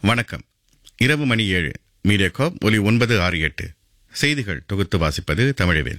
வணக்கம் இரவு மணி ஏழு மீடியாகாப் ஒலி ஒன்பது ஆறு எட்டு செய்திகள் தொகுத்து வாசிப்பது தமிழவேல்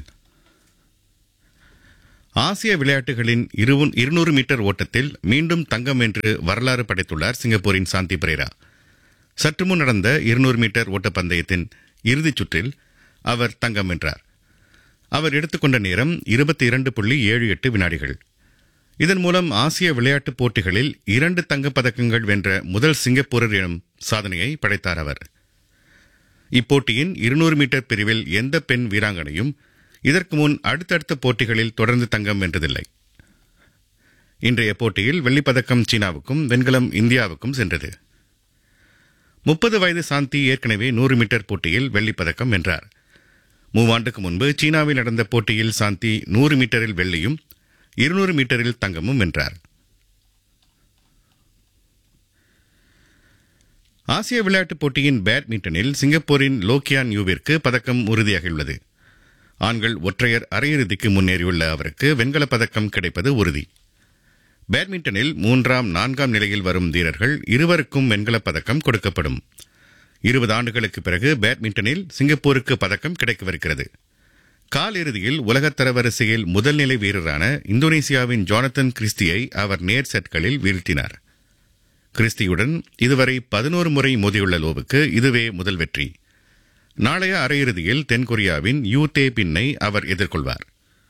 ஆசிய விளையாட்டுகளின் இருவு- இருநூறு மீட்டர் ஓட்டத்தில் மீண்டும் தங்கம் வென்று வரலாறு படைத்துள்ளார் சிங்கப்பூரின் சாந்தி பிரேரா சற்று முன் நடந்த இருநூறு மீட்டர் ஓட்டப்பந்தயத்தின் இறுதிச் சுற்றில் அவர் தங்கம் வென்றார் அவர் எடுத்துக்கொண்ட நேரம் இருபத்தி இரண்டு புள்ளி ஏழு எட்டு வினாடிகள் இதன் மூலம் ஆசிய விளையாட்டுப் போட்டிகளில் இரண்டு தங்கப் பதக்கங்கள் வென்ற முதல் சிங்கப்பூரர் எனும் சாதனையை படைத்தார் அவர் இப்போட்டியின் இருநூறு மீட்டர் பிரிவில் எந்த பெண் வீராங்கனையும் இதற்கு முன் அடுத்தடுத்த போட்டிகளில் தொடர்ந்து தங்கம் வென்றதில்லை இன்றைய போட்டியில் வெள்ளிப்பதக்கம் சீனாவுக்கும் வெண்கலம் இந்தியாவுக்கும் சென்றது முப்பது வயது சாந்தி ஏற்கனவே நூறு மீட்டர் போட்டியில் வெள்ளிப்பதக்கம் வென்றார் மூவாண்டுக்கு முன்பு சீனாவில் நடந்த போட்டியில் சாந்தி நூறு மீட்டரில் வெள்ளியும் இருநூறு மீட்டரில் தங்கமும் வென்றார் ஆசிய விளையாட்டுப் போட்டியின் பேட்மிண்டனில் சிங்கப்பூரின் லோக்கியான் யூவிற்கு பதக்கம் உறுதியாகியுள்ளது ஆண்கள் ஒற்றையர் அரையிறுதிக்கு முன்னேறியுள்ள அவருக்கு வெண்கலப் பதக்கம் கிடைப்பது உறுதி பேட்மிண்டனில் மூன்றாம் நான்காம் நிலையில் வரும் வீரர்கள் இருவருக்கும் வெண்கலப் பதக்கம் கொடுக்கப்படும் இருபது ஆண்டுகளுக்கு பிறகு பேட்மிண்டனில் சிங்கப்பூருக்கு பதக்கம் கிடைக்கவிருக்கிறது கால் இறுதியில் உலகத் தரவரிசையில் முதல் நிலை வீரரான இந்தோனேசியாவின் ஜானத்தன் கிறிஸ்டியை அவர் நேர் செட்களில் வீழ்த்தினார் கிறிஸ்டியுடன் இதுவரை பதினோரு முறை மோதியுள்ள லோவுக்கு இதுவே முதல் வெற்றி நாளைய அரையிறுதியில் தென்கொரியாவின் யூ தே பின்னை அவர் எதிர்கொள்வார்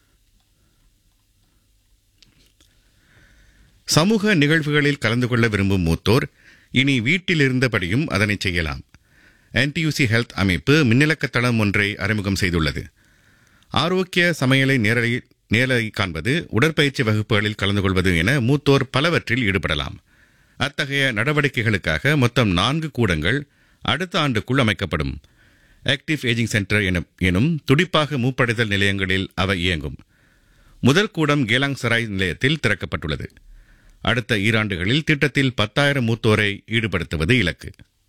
சமூக நிகழ்வுகளில் கலந்து கொள்ள விரும்பும் மூத்தோர் இனி வீட்டில் இருந்தபடியும் அதனை செய்யலாம் என்டியூசி ஹெல்த் அமைப்பு மின்னிலக்க தளம் ஒன்றை அறிமுகம் செய்துள்ளது ஆரோக்கிய சமையலை நேரலை நேரலை காண்பது உடற்பயிற்சி வகுப்புகளில் கலந்து கொள்வது என மூத்தோர் பலவற்றில் ஈடுபடலாம் அத்தகைய நடவடிக்கைகளுக்காக மொத்தம் நான்கு கூடங்கள் அடுத்த ஆண்டுக்குள் அமைக்கப்படும் ஆக்டிவ் ஏஜிங் சென்டர் எனும் எனும் துடிப்பாக மூப்படைதல் நிலையங்களில் அவை இயங்கும் முதல் கூடம் கேலாங் சராய் நிலையத்தில் திறக்கப்பட்டுள்ளது அடுத்த ஈராண்டுகளில் திட்டத்தில் பத்தாயிரம் மூத்தோரை ஈடுபடுத்துவது இலக்கு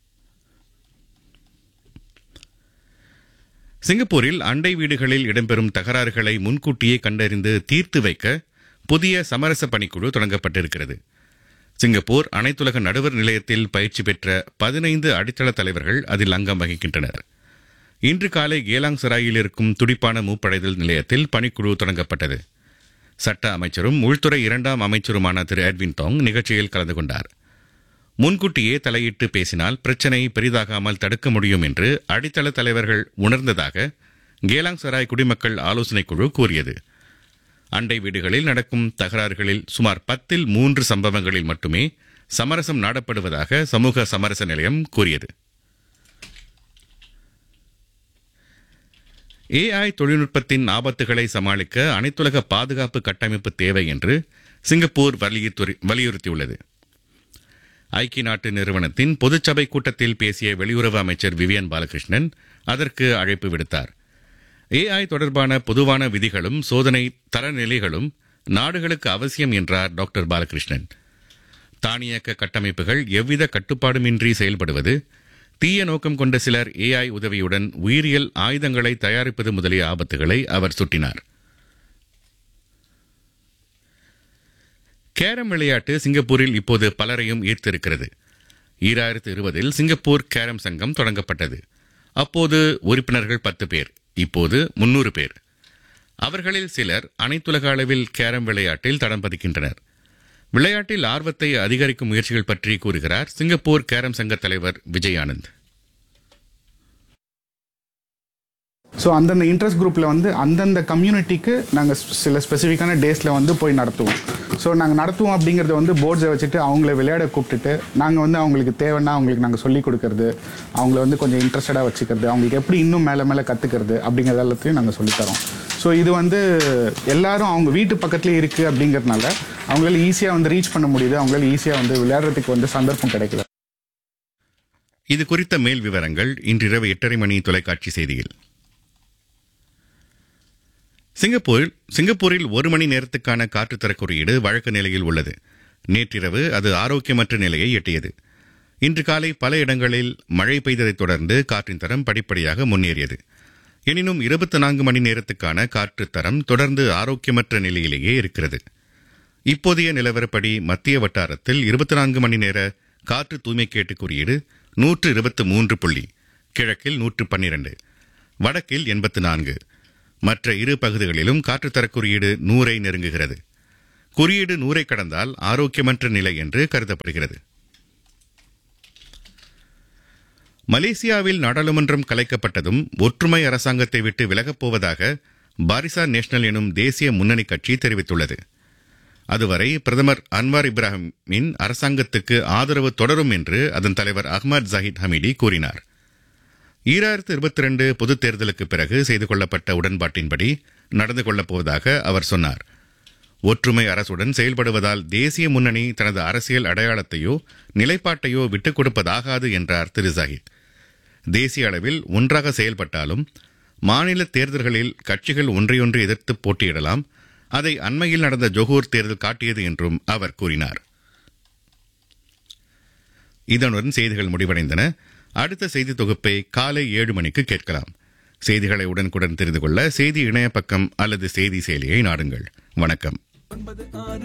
சிங்கப்பூரில் அண்டை வீடுகளில் இடம்பெறும் தகராறுகளை முன்கூட்டியே கண்டறிந்து தீர்த்து வைக்க புதிய சமரச பணிக்குழு தொடங்கப்பட்டிருக்கிறது சிங்கப்பூர் அனைத்துலக நடுவர் நிலையத்தில் பயிற்சி பெற்ற பதினைந்து அடித்தள தலைவர்கள் அதில் அங்கம் வகிக்கின்றனர் இன்று காலை கேலாங் சராயில் இருக்கும் துடிப்பான மூப்படைதல் நிலையத்தில் பணிக்குழு தொடங்கப்பட்டது சட்ட அமைச்சரும் உள்துறை இரண்டாம் அமைச்சருமான திரு எட்வின் டாங் நிகழ்ச்சியில் கலந்து கொண்டார் முன்கூட்டியே தலையிட்டு பேசினால் பிரச்சனை பெரிதாகாமல் தடுக்க முடியும் என்று அடித்தள தலைவர்கள் உணர்ந்ததாக கேலாங் சராய் குடிமக்கள் ஆலோசனைக் குழு கூறியது அண்டை வீடுகளில் நடக்கும் தகராறுகளில் சுமார் பத்தில் மூன்று சம்பவங்களில் மட்டுமே சமரசம் நாடப்படுவதாக சமூக சமரச நிலையம் கூறியது ஏஐ தொழில்நுட்பத்தின் ஆபத்துகளை சமாளிக்க அனைத்துலக பாதுகாப்பு கட்டமைப்பு தேவை என்று சிங்கப்பூர் வலியுறுத்தி- வலியுறுத்தியுள்ளது ஐக்கிய நாட்டு நிறுவனத்தின் பொதுச்சபை கூட்டத்தில் பேசிய வெளியுறவு அமைச்சர் விவியன் பாலகிருஷ்ணன் அதற்கு அழைப்பு விடுத்தார் ஏஐ தொடர்பான பொதுவான விதிகளும் சோதனை தரநிலைகளும் நாடுகளுக்கு அவசியம் என்றார் டாக்டர் பாலகிருஷ்ணன் தானியக்க கட்டமைப்புகள் எவ்வித கட்டுப்பாடுமின்றி செயல்படுவது தீய நோக்கம் கொண்ட சிலர் ஏஐ உதவியுடன் உயிரியல் ஆயுதங்களை தயாரிப்பது முதலிய ஆபத்துகளை அவர் சுட்டினார் கேரம் விளையாட்டு சிங்கப்பூரில் இப்போது பலரையும் ஈர்த்திருக்கிறது ஈராயிரத்து இருபதில் சிங்கப்பூர் கேரம் சங்கம் தொடங்கப்பட்டது அப்போது உறுப்பினர்கள் பத்து பேர் இப்போது முன்னூறு பேர் அவர்களில் சிலர் அனைத்துலக அளவில் கேரம் விளையாட்டில் தடம் பதிக்கின்றனர் விளையாட்டில் ஆர்வத்தை அதிகரிக்கும் முயற்சிகள் பற்றி கூறுகிறார் சிங்கப்பூர் கேரம் சங்க தலைவர் விஜய் ஆனந்த் ஸோ அந்தந்த இன்ட்ரெஸ்ட் குரூப்பில் வந்து அந்தந்த கம்யூனிட்டிக்கு நாங்கள் சில ஸ்பெசிஃபிக்கான டேஸில் வந்து போய் நடத்துவோம் ஸோ நாங்கள் நடத்துவோம் அப்படிங்கிறத வந்து போர்ட்ஸை வச்சுட்டு அவங்கள விளையாட கூப்பிட்டுட்டு நாங்கள் வந்து அவங்களுக்கு தேவைன்னா அவங்களுக்கு நாங்கள் சொல்லிக் கொடுக்கறது அவங்கள வந்து கொஞ்சம் இன்ட்ரெஸ்டடாக வச்சுக்கிறது அவங்களுக்கு எப்படி இன்னும் மேலே மேலே கற்றுக்கிறது அப்படிங்கிறது எல்லாத்தையும் நாங்கள் சொல்லித்தரோம் ஸோ இது வந்து எல்லாரும் அவங்க வீட்டு பக்கத்துலேயே இருக்குது அப்படிங்கிறதுனால அவங்களால ஈஸியாக வந்து ரீச் பண்ண முடியுது அவங்களால ஈஸியாக வந்து விளையாடுறதுக்கு வந்து சந்தர்ப்பம் கிடைக்குது இது குறித்த மேல் விவரங்கள் இன்றிரவு எட்டரை மணி தொலைக்காட்சி செய்தியில் சிங்கப்பூரில் சிங்கப்பூரில் ஒரு மணி நேரத்துக்கான காற்றுத்தர குறியீடு வழக்கு நிலையில் உள்ளது நேற்றிரவு அது ஆரோக்கியமற்ற நிலையை எட்டியது இன்று காலை பல இடங்களில் மழை பெய்ததைத் தொடர்ந்து காற்றின் தரம் படிப்படியாக முன்னேறியது எனினும் இருபத்தி நான்கு மணி நேரத்துக்கான காற்றுத் தரம் தொடர்ந்து ஆரோக்கியமற்ற நிலையிலேயே இருக்கிறது இப்போதைய நிலவரப்படி மத்திய வட்டாரத்தில் இருபத்தி நான்கு மணி நேர காற்று தூய்மை கேட்டு குறியீடு நூற்று இருபத்து மூன்று புள்ளி கிழக்கில் நூற்று பன்னிரண்டு வடக்கில் எண்பத்து நான்கு மற்ற இரு பகுதிகளிலும் காற்றுத்தர குறியீடு நூறை நெருங்குகிறது குறியீடு நூறை கடந்தால் ஆரோக்கியமற்ற நிலை என்று கருதப்படுகிறது மலேசியாவில் நாடாளுமன்றம் கலைக்கப்பட்டதும் ஒற்றுமை அரசாங்கத்தை விட்டு விலகப் போவதாக பாரிசா நேஷனல் எனும் தேசிய முன்னணி கட்சி தெரிவித்துள்ளது அதுவரை பிரதமர் அன்வார் இப்ராஹிமின் அரசாங்கத்துக்கு ஆதரவு தொடரும் என்று அதன் தலைவர் அஹ்மத் ஜஹித் ஹமீடி கூறினார் ஈராயிரத்து இருபத்தி ரெண்டு பொதுத் தேர்தலுக்கு பிறகு செய்து கொள்ளப்பட்ட உடன்பாட்டின்படி நடந்து கொள்ளப் போவதாக அவர் சொன்னார் ஒற்றுமை அரசுடன் செயல்படுவதால் தேசிய முன்னணி தனது அரசியல் அடையாளத்தையோ நிலைப்பாட்டையோ விட்டுக் கொடுப்பதாகாது என்றார் திரு ஜஹித் தேசிய அளவில் ஒன்றாக செயல்பட்டாலும் மாநில தேர்தல்களில் கட்சிகள் ஒன்றையொன்று எதிர்த்து போட்டியிடலாம் அதை அண்மையில் நடந்த ஜொகூர் தேர்தல் காட்டியது என்றும் அவர் கூறினார் இதனுடன் செய்திகள் முடிவடைந்தன அடுத்த செய்தி தொகுப்பை காலை ஏழு மணிக்கு கேட்கலாம் செய்திகளை உடனுக்குடன் தெரிந்து கொள்ள செய்தி இணைய பக்கம் அல்லது செய்தி செயலியை நாடுங்கள் வணக்கம் ஒன்பது ஆறு